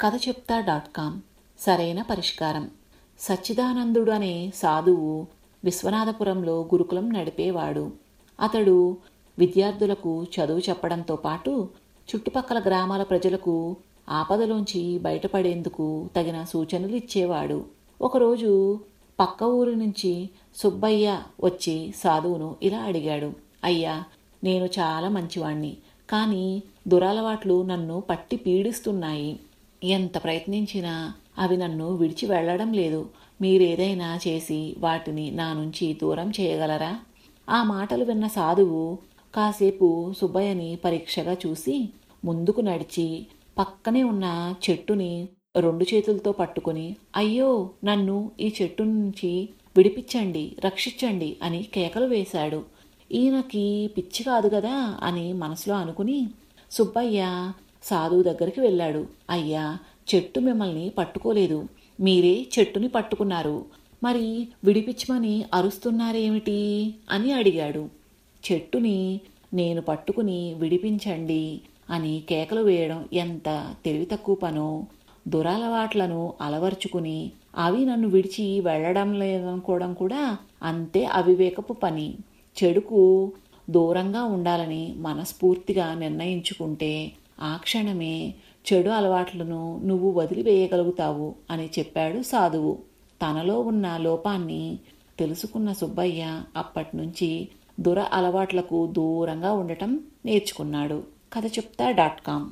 కథ చెప్తా dot com సరైన పరిష్కారం సచ్చిదానందుడు అనే సాధువు విశ్వనాథపురంలో గురుకులం నడిపేవాడు అతడు విద్యార్థులకు చదువు చెప్పడంతో పాటు చుట్టుపక్కల గ్రామాల ప్రజలకు ఆపదలోంచి బయటపడేందుకు తగిన సూచనలు ఇచ్చేవాడు ఒకరోజు పక్క ఊరి నుంచి సుబ్బయ్య వచ్చి సాధువును ఇలా అడిగాడు అయ్యా నేను చాలా మంచివాణ్ణి కానీ దురలవాట్లు నన్ను పట్టి పీడిస్తున్నాయి ఎంత ప్రయత్నించినా అవి నన్ను విడిచి వెళ్ళడం లేదు మీరేదైనా చేసి వాటిని నా నుంచి దూరం చేయగలరా ఆ మాటలు విన్న సాధువు కాసేపు సుబ్బయ్యని పరీక్షగా చూసి ముందుకు నడిచి పక్కనే ఉన్న చెట్టుని రెండు చేతులతో పట్టుకుని అయ్యో నన్ను ఈ చెట్టు నుంచి విడిపించండి రక్షించండి అని కేకలు వేశాడు ఈయనకి పిచ్చి కాదు కదా అని మనసులో అనుకుని సుబ్బయ్య సాధువు దగ్గరికి వెళ్ళాడు అయ్యా చెట్టు మిమ్మల్ని పట్టుకోలేదు మీరే చెట్టుని పట్టుకున్నారు మరి విడిపించమని అరుస్తున్నారేమిటి అని అడిగాడు చెట్టుని నేను పట్టుకుని విడిపించండి అని కేకలు వేయడం ఎంత తెలివి తక్కువ పనో దురలవాట్లను అలవర్చుకుని అవి నన్ను విడిచి వెళ్ళడం లేదనుకోవడం కూడా అంతే అవివేకపు పని చెడుకు దూరంగా ఉండాలని మనస్ఫూర్తిగా నిర్ణయించుకుంటే ఆ క్షణమే చెడు అలవాట్లను నువ్వు వదిలివేయగలుగుతావు అని చెప్పాడు సాధువు తనలో ఉన్న లోపాన్ని తెలుసుకున్న సుబ్బయ్య అప్పటి నుంచి దుర అలవాట్లకు దూరంగా ఉండటం నేర్చుకున్నాడు కథ చెప్తా డాట్ కామ్